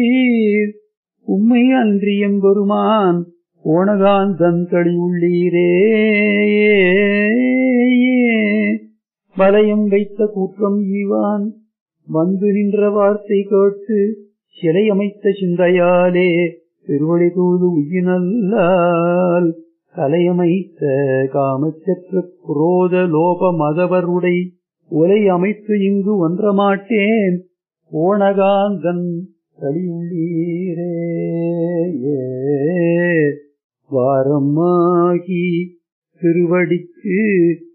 உம்மை அன்றியம் பெருமான் ஓணகாந்தன் உள்ளீரே வலயம் வைத்த கூற்றம் ஈவான் வந்து நின்ற வார்த்தை கேட்டு சிலை அமைத்த சிந்தையாலே திருவடி தூது உயினல்லால் கலையமைத்த காமச்சற்ற குரோத லோப மதவருடை ஒலை அமைத்து இங்கு ஒன்ற மாட்டேன் ஓணகாந்தன் களியுள்ளீரே வாரமாகி திருவடிக்கு